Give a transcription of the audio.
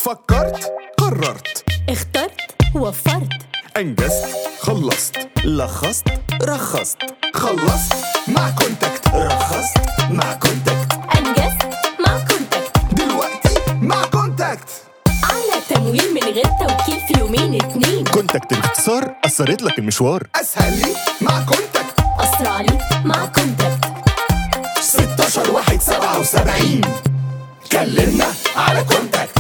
فكرت قررت اخترت وفرت انجزت خلصت لخصت رخصت خلصت مع كونتاكت رخصت مع كونتاكت انجزت مع كونتاكت دلوقتي مع كونتاكت اعلى تمويل من غير توكيل في يومين اتنين كونتاكت باختصار قصرت لك المشوار اسهل لي مع كونتاكت اسرع لي مع كونتاكت 16 واحد 77 كلمنا على كونتاكت